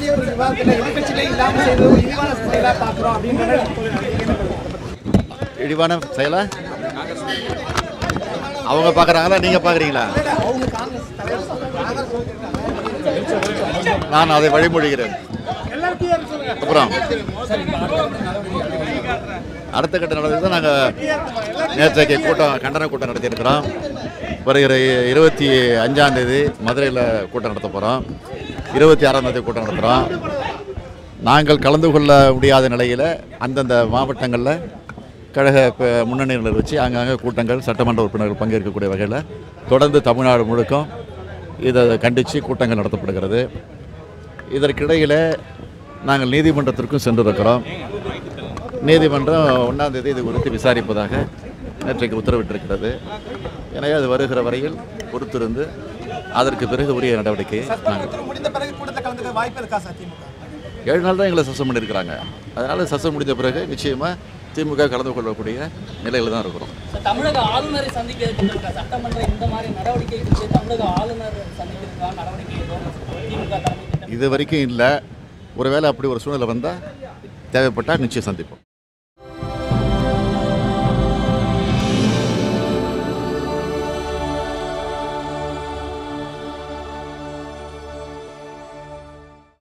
மதிய குழு விவாதத்தில் எதிர்கட்சியிலே இல்லாமல் செய்தது ஒரு இழிவான செயலாக பார்க்குறோம் அப்படின்ற இழிவான செயலா அவங்க பார்க்குறாங்களா நீங்கள் பார்க்குறீங்களா அவங்க காங்கிரஸ் தலைவர் நான் அதை வழிமொழிகிறேன் அப்புறம் அடுத்த கட்ட நடவடிக்கை தான் நாங்கள் நேற்றைக்கு கூட்டம் கண்டன கூட்டம் நடத்தியிருக்கிறோம் வருகிற இ- இருபத்தி அஞ்சாம் தேதி மதுரையில் கூட்டம் நடத்த போகிறோம் இருபத்தி ஆறாம் தேதி கூட்டம் நடத்துகிறோம் நாங்கள் கலந்து கொள்ள முடியாத நிலையில் அந்தந்த மாவட்டங்களில் கழக ப- முன்னணியினர் வச்சு அங்கங்கே கூட்டங்கள் சட்டமன்ற உறுப்பினர்கள் பங்கேற்கக்கூடிய வகையில் தொடர்ந்து தமிழ்நாடு முழுக்கும் இதை கண்டித்து கூட்டங்கள் நடத்தப்படுகிறது இதற்கிடையில் நாங்கள் நீதிமன்றத்திற்கும் சென்றிருக்கிறோம் நீதிமன்றம் ஒன்றாம் தேதி இது குறித்து விசாரிப்பதாக நேற்றைக்கு உத்தரவிட்டிருக்கிறது எனவே அது வருகிற வரையில் பொறுத்திருந்து அதற்கு பிறகு உரிய நடவடிக்கையை நாங்கள் முடிந்த பிறகு கூட்டத்தில் கலந்துக்க வாய்ப்பு இருக்கா சார் திமுக ஏழு நாள் தான் எங்களை சஸ்பெண்ட் பண்ணியிருக்கிறாங்க அதனால் சஸ்பெண்ட் முடிந்த பிறகு நிச்சயமாக திமுக கலந்து கொள்ளக்கூடிய நிலையில் தான் இருக்கிறோம் சார், தமிழக ஆளுநரை சந்திக்க இருக்கின்ற சட்டமன்ற இந்த மாதிரி நடவடிக்கை குறித்து தமிழக ஆளுநர் சந்திக்கிறதுக்கான நடவடிக்கை எதுவும் திமுக தலைமை திட்டம் இது வரைக்கும் இல்லை ஒருவேளை அப்படி ஒரு சூழ்நிலை வந்தால் தேவைப்பட்டால் நிச்சயம் சந்திப்போம்